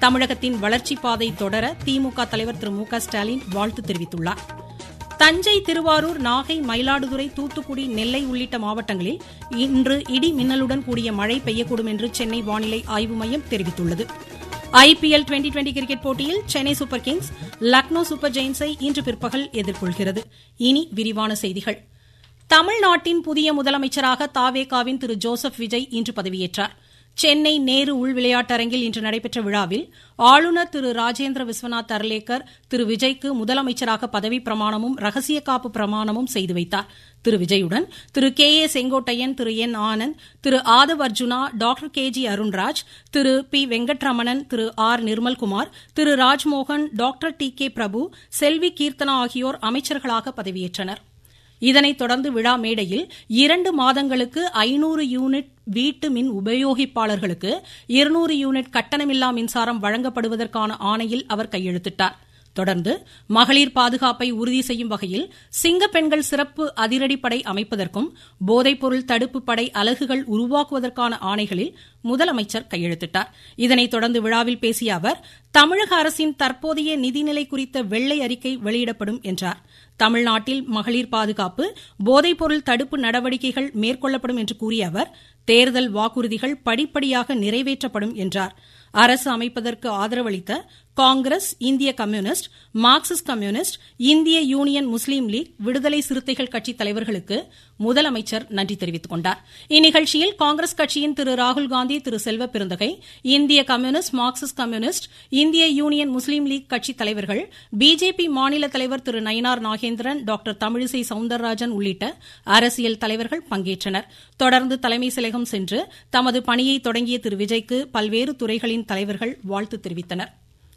தமிழகத்தின் வளர்ச்சிப் பாதை தொடர திமுக தலைவர் திரு மு க ஸ்டாலின் வாழ்த்து தெரிவித்துள்ளார் தஞ்சை திருவாரூர் நாகை மயிலாடுதுறை தூத்துக்குடி நெல்லை உள்ளிட்ட மாவட்டங்களில் இன்று இடி மின்னலுடன் கூடிய மழை பெய்யக்கூடும் என்று சென்னை வானிலை ஆய்வு மையம் தெரிவித்துள்ளது ஐபிஎல் டுவெண்டி டுவெண்டி கிரிக்கெட் போட்டியில் Chennai super kings Lucknow super ஜெயின்ஸை இன்று பிற்பகல் எதிர்கொள்கிறது இனி விரிவான செய்திகள் தமிழ்நாட்டின் புதிய முதலமைச்சராக தாவேகாவின் திரு ஜோசப் விஜய் இன்று பதவியேற்றார் சென்னை நேரு உள் விளையாட்டரங்கில் இன்று நடைபெற்ற விழாவில் ஆளுநர் திரு ராஜேந்திர விஸ்வநாத் அர்லேக்கர் திரு விஜய்க்கு முதலமைச்சராக பதவிப் பிரமாணமும் ரகசிய காப்பு பிரமாணமும் செய்து வைத்தார் திரு விஜயுடன் திரு கே ஏ செங்கோட்டையன் திரு என் ஆனந்த் திரு Aadhav Arjuna doctor K G Arunraj திரு பி வெங்கட்ரமணன் திரு ஆர் நிர்மல்குமார் திரு Rajmohan doctor T K Prabhu செல்வி கீர்த்தனா ஆகியோர் அமைச்சர்களாக பதவியேற்றனா் இதனைத் தொடர்ந்து விழா மேடையில் இரண்டு மாதங்களுக்கு ஐநூறு யூனிட் வீட்டு மின் உபயோகிப்பாளர்களுக்கு இருநூறு யூனிட் கட்டணமில்லா மின்சாரம் வழங்கப்படுவதற்கான ஆணையில் அவர் கையெழுத்திட்டார் தொடர்ந்து மகளிர் பாதுகாப்பை உறுதி செய்யும் வகையில் சிங்க பெண்கள் சிறப்பு அதிரடிப்படை அமைப்பதற்கும் போதைப்பொருள் தடுப்பு படை அலகுகள் உருவாக்குவதற்கான ஆணைகளில் முதலமைச்சர் கையெழுத்திட்டார் இதனைத் தொடர்ந்து விழாவில் பேசிய அவர் தமிழக அரசின் தற்போதைய நிதிநிலை குறித்த வெள்ளை அறிக்கை வெளியிடப்படும் என்றார் தமிழ்நாட்டில் மகளிர் பாதுகாப்பு போதைப்பொருள் தடுப்பு நடவடிக்கைகள் மேற்கொள்ளப்படும் என்று கூறிய அவர் தேர்தல் வாக்குறுதிகள் படிப்படியாக நிறைவேற்றப்படும் என்றார் அரசு அமைப்பதற்கு ஆதரவளித்த காங்கிரஸ் இந்திய கம்யூனிஸ்ட் மார்க்சிஸ்ட் கம்யூனிஸ்ட் இந்திய union Muslim league Viduthalai Chiruthaigal கட்சி தலைவர்களுக்கு முதலமைச்சர் நன்றி தெரிவித்துக் கொண்டார் இந்நிகழ்ச்சியில் காங்கிரஸ் கட்சியின் திரு ராகுல்காந்தி திரு செல்வ பெருந்தகை இந்திய கம்யூனிஸ்ட் மார்க்சிஸ்ட் கம்யூனிஸ்ட் இந்திய யூனியன் முஸ்லீம் லீக் கட்சி தலைவர்கள் பிஜேபி மாநில தலைவர் திரு நயினார் நாகேந்திரன் டாக்டர் தமிழிசை சவுந்தரராஜன் உள்ளிட்ட அரசியல் தலைவர்கள் பங்கேற்றனர் தொடர்ந்து தலைமை செயலகம் சென்று தமது பணியை தொடங்கிய திரு விஜய்க்கு பல்வேறு துறைகளின் தலைவர்கள் வாழ்த்து தெரிவித்தனா்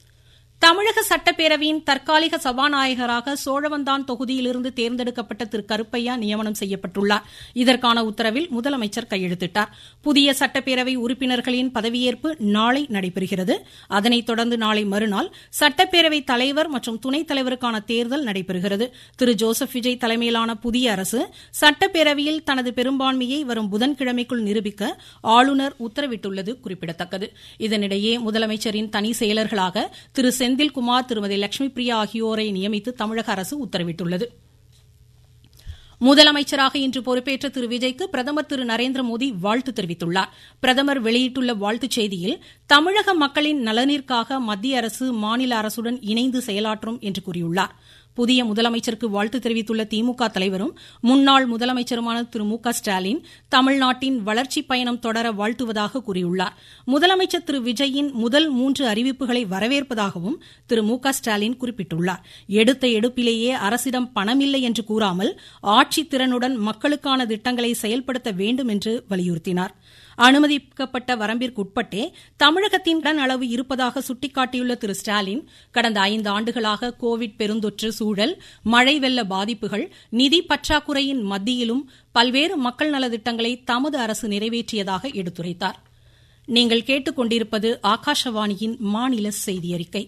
தமிழக சட்டப்பேரவையின் தற்காலிக சபாநாயகராக சோழவந்தான் தொகுதியிலிருந்து தேர்ந்தெடுக்கப்பட்ட திரு கருப்பையா நியமனம் செய்யப்பட்டுள்ளார் இதற்கான உத்தரவில் முதலமைச்சர் கையெழுத்திட்டார் புதிய சட்டப்பேரவை உறுப்பினர்களின் பதவியேற்பு நாளை நடைபெறுகிறது அதனைத் தொடர்ந்து நாளை மறுநாள் சட்டப்பேரவை தலைவர் மற்றும் துணைத் தலைவருக்கான தேர்தல் நடைபெறுகிறது திரு ஜோசப் விஜய் தலைமையிலான புதிய அரசு சட்டப்பேரவையில் தனது பெரும்பான்மையை வரும் புதன்கிழமைக்குள் நிரூபிக்க ஆளுநர் உத்தரவிட்டுள்ளது குறிப்பிடத்தக்கது இதனிடையே முதலமைச்சரின் தனி செயலர்களாக திரு செந்தில்குமார் திருமதி லட்சுமி பிரியா ஆகியோரை நியமித்து தமிழக அரசு உத்தரவிட்டுள்ளது முதலமைச்சராக இன்று பொறுப்பேற்ற திரு விஜய்க்கு பிரதமர் திரு நரேந்திர மோடி வாழ்த்து தெரிவித்துள்ளார் பிரதமர் வெளியிட்டுள்ள வாழ்த்துச் செய்தியில் தமிழக மக்களின் நலனிற்காக மத்திய அரசு மாநில அரசுடன் இணைந்து செயலாற்றும் என்று கூறியுள்ளார் புதிய முதலமைச்சருக்கு வாழ்த்து தெரிவித்துள்ள திமுக தலைவரும் முன்னாள் முதலமைச்சருமான திரு மு க ஸ்டாலின் தமிழ்நாட்டின் வளர்ச்சிப் பயணம் தொடர வாழ்த்துவதாக கூறியுள்ளார் முதலமைச்சர் திரு விஜயின் முதல் மூன்று அறிவிப்புகளை வரவேற்பதாகவும் திரு மு க ஸ்டாலின் குறிப்பிட்டுள்ளார் எடுத்த எடுப்பிலேயே அரசிடம் பணமில்லை என்று கூறாமல் ஆட்சித் திறனுடன் மக்களுக்கான திட்டங்களை செயல்படுத்த வேண்டும் என்று வலியுறுத்தினார் அனுமதிக்கப்பட்ட வரம்பிற்குட்பட்டே தமிழகத்தின் கடன் அளவு இருப்பதாக சுட்டிக்காட்டியுள்ள திரு ஸ்டாலின் கடந்த ஐந்து ஆண்டுகளாக கோவிட் பெருந்தொற்று சூழல் மழை வெள்ள பாதிப்புகள் நிதி பற்றாக்குறையின் மத்தியிலும் பல்வேறு மக்கள் நலத்திட்டங்களை தமது அரசு நிறைவேற்றியதாக எடுத்துரைத்தார் நீங்கள் கேட்டுக்கொண்டிருப்பது ஆகாஷவாணியின் மாநில செய்தி அறிக்கை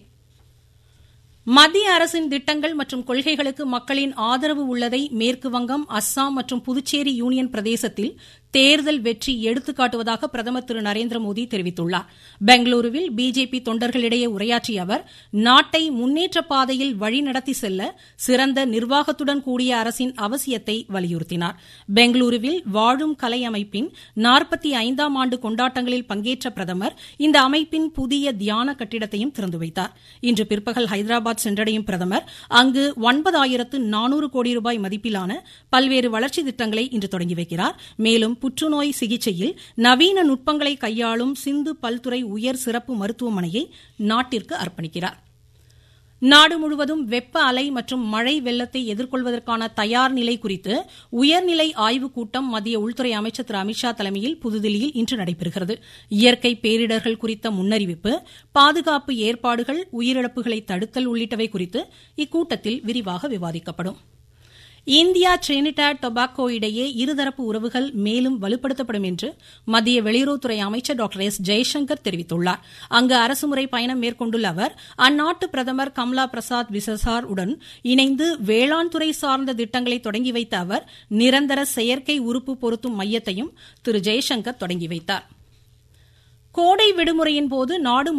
மத்திய அரசின் திட்டங்கள் மற்றும் கொள்கைகளுக்கு மக்களின் ஆதரவு உள்ளதை மேற்குவங்கம் அஸ்ஸாம் மற்றும் புதுச்சேரி யூனியன் பிரதேசத்தில் தேர்தல் வெற்றி எடுத்துக்காட்டுவதாக பிரதமர் திரு நரேந்திர மோடி தெரிவித்துள்ளார் பெங்களூருவில் பிஜேபி தொண்டர்களிடையே உரையாற்றிய அவர் நாட்டை முன்னேற்ற பாதையில் வழிநடத்தி செல்ல சிறந்த நிர்வாகத்துடன் கூடிய அரசின் அவசியத்தை வலியுறுத்தினார் பெங்களூருவில் வாழும் கலை அமைப்பின் நாற்பத்தி ஐந்தாம் ஆண்டு கொண்டாட்டங்களில் பங்கேற்ற பிரதமர் இந்த அமைப்பின் புதிய தியான கட்டிடத்தையும் திறந்து வைத்தார் இன்று பிற்பகல் ஹைதராபாத் சென்றடையும் பிரதமர் அங்கு ஒன்பதாயிரத்து நானூறு கோடி ரூபாய் மதிப்பிலான பல்வேறு வளர்ச்சி திட்டங்களை இன்று தொடங்கி வைக்கிறார் மேலும் புற்றுநோய் சிகிச்சையில் நவீன நுட்பங்களை கையாளும் சிந்து பல்துறை உயர் சிறப்பு மருத்துவமனையை நாட்டிற்கு அர்ப்பணிக்கிறார் நாடு முழுவதும் வெப்ப அலை மற்றும் மழை வெள்ளத்தை எதிர்கொள்வதற்கான தயார் நிலை குறித்து உயர்நிலை ஆய்வுக் கூட்டம் மத்திய உள்துறை அமைச்சர் திரு அமித்ஷா தலைமையில் புதுதில்லியில் இன்று நடைபெறுகிறது இயற்கை பேரிடர்கள் குறித்த முன்னறிவிப்பு பாதுகாப்பு ஏற்பாடுகள் உயிரிழப்புகளை தடுத்தல் உள்ளிட்டவை குறித்து இக்கூட்டத்தில் விரிவாக விவாதிக்கப்படும் இந்தியா டிரினிடாட் டொபாக்கோ இடையே இருதரப்பு உறவுகள் மேலும் வலுப்படுத்தப்படும் என்று மத்திய வெளியுறவுத்துறை அமைச்சர் டாக்டர் எஸ் ஜெய்சங்கர் தெரிவித்துள்ளார் அங்கு அரசுமுறை பயணம் மேற்கொண்டுள்ள அவர் அந்நாட்டு பிரதமர் கம்லா பிரசாத் விசசார் உடன் இணைந்து வேளாண் துறை சார்ந்த திட்டங்களை தொடங்கி வைத்த அவர் நிரந்தர செயற்கை உறுப்பு பொருத்தும் மையத்தையும் திரு ஜெய்சங்கர் தொடங்கி வைத்தார் கோடை விடுமுறையின் போது நாடு